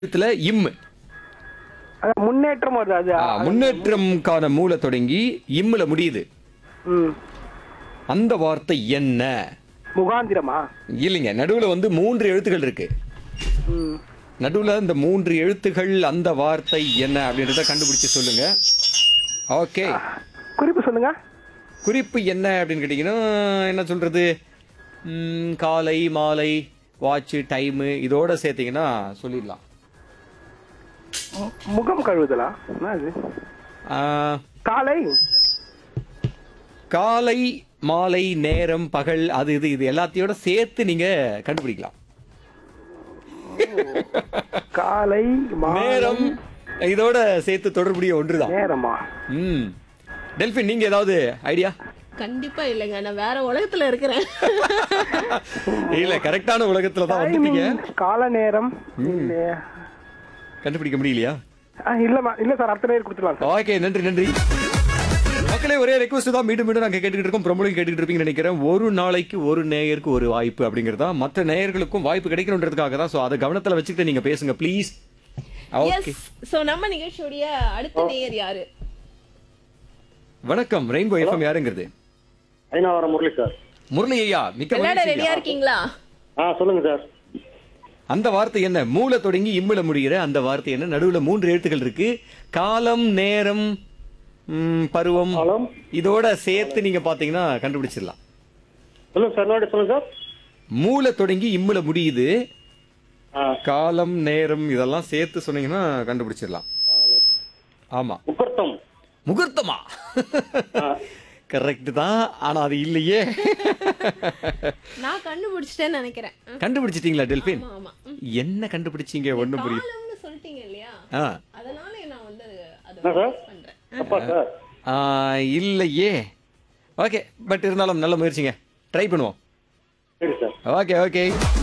எழுத்துல இம் அதான் முன்னேற்றம் வருது அது ஆ, முன்னேற்றம்கான மூல தொடங்கி இம்முல முடியுது ம் அந்த வார்த்தை என்ன முகாந்திரமா இல்லைங்க நடுவுல வந்து மூன்று எழுத்துக்கள் இருக்கு ம் நடுவுல இந்த மூன்று எழுத்துகள் அந்த வார்த்தை என்ன அப்படின்றத கண்டுபிடிச்சு சொல்லுங்க ஓகே குறிப்பு சொல்லுங்க குறிப்பு என்ன அப்படின்னு கேட்டிங்கன்னா என்ன சொல்றது ம், காலை மாலை வாட்ச் டைமு இதோட சேர்த்தீங்கன்னா சொல்லிடலாம் மு- முகம் கழுவுதலா என்ன இது ஆ, காலை காலை மாலை நேரம் பகல் அது இது இது எல்லாத்தையோட சேர்த்து நீங்க கண்டுபிடிக்கலாம் காலை மாலை, நேரம் இதோட சேர்த்து தொடர்புடைய ஒன்றுதான் நேரமா ம் டெல்பின் நீங்க ஏதாவது ஐடியா கண்டிப்பா இல்லைங்க நான் வேற உலகத்துல இருக்கிறேன் இல்ல கரெக்டான உலகத்துல தான் வந்துட்டீங்க Timing, கால நேரம் இல்லையா? கண்டுபிடிக்க முடியலையா ஆ, இல்லம்மா இல்ல சார் அடுத்த நேரம் கொடுத்துடலாம் சார் ஓகே நன்றி நன்றி மக்களே ஒரே ரெக்வஸ்ட் தான் மீண்டும் மீண்டும் நாங்க கேட்டுக்கிட்டு இருக்கோம் பிரபலம் கேட்டுக்கிட்டு இருப்பீங்கன்னு நினைக்கிறேன் ஒரு நாளைக்கு ஒரு நேயருக்கு ஒரு வாய்ப்பு அப்படிங்கிறது தான் மற்ற நேயர்களுக்கும் வாய்ப்பு கிடைக்கணுன்றதுக்காக தான் ஸோ அதை கவனத்துல வச்சுக்கிட்டு நீங்க பேசுங்க ப்ளீஸ் ஓகே எஸ் சோ நம்ம நிகழ்ச்சியுடைய அடுத்த நேயர் யாரு வணக்கம் ரெயின்போ எஃப்எம் யாருங்கிறது ஐநாவரம் முரளி சார் முரளி ஐயா மிக்க விளையாட மகிழ்ச்சி ரெடியா ஐயா. இருக்கீங்களா ஆ சொல்லுங்க சார் அந்த வார்த்தை என்ன மூல தொடங்கி இம்முல முடிகிற அந்த வார்த்தை என்ன நடுவுல மூன்று எழுத்துக்கள் இருக்கு காலம் நேரம் ம், பருவம் காலம். இதோட சேர்த்து நீங்க பாத்தீங்கன்னா கண்டுபிடிச்சிடலாம் சொல்லுங்க சார் என்னோட சொல்லுங்க சார் மூல தொடங்கி இம்முல முடியுது ஆ காலம் நேரம் இதெல்லாம் சேர்த்து சொன்னீங்கன்னா கண்டுபிடிச்சிடலாம் ஆமா முகூர்த்தம் முகூர்த்தமா ஆ. கரெக்ட் தான் ஆனா அது இல்லையே நான் கண்டுபிடிச்சிட்டேன்னு நினைக்கிறேன் கண்டுபிடிச்சிட்டீங்களா டெல்பின் ஆமா ஆமா ம். என்ன கண்டுபிடிச்சீங்க ஒண்ணும் புரியுது காலம்னு சொல்லிட்டீங்க இல்லையா ஆ அதனால நான் வந்து அதை என்ன சார்? guess பண்றேன் அப்பா சார் ஆ, இல்லையே ஓகே பட் இருந்தாலும் நல்ல முயற்சிங்க ட்ரை பண்ணுவோம் சரி சார் ஓகே ஓகே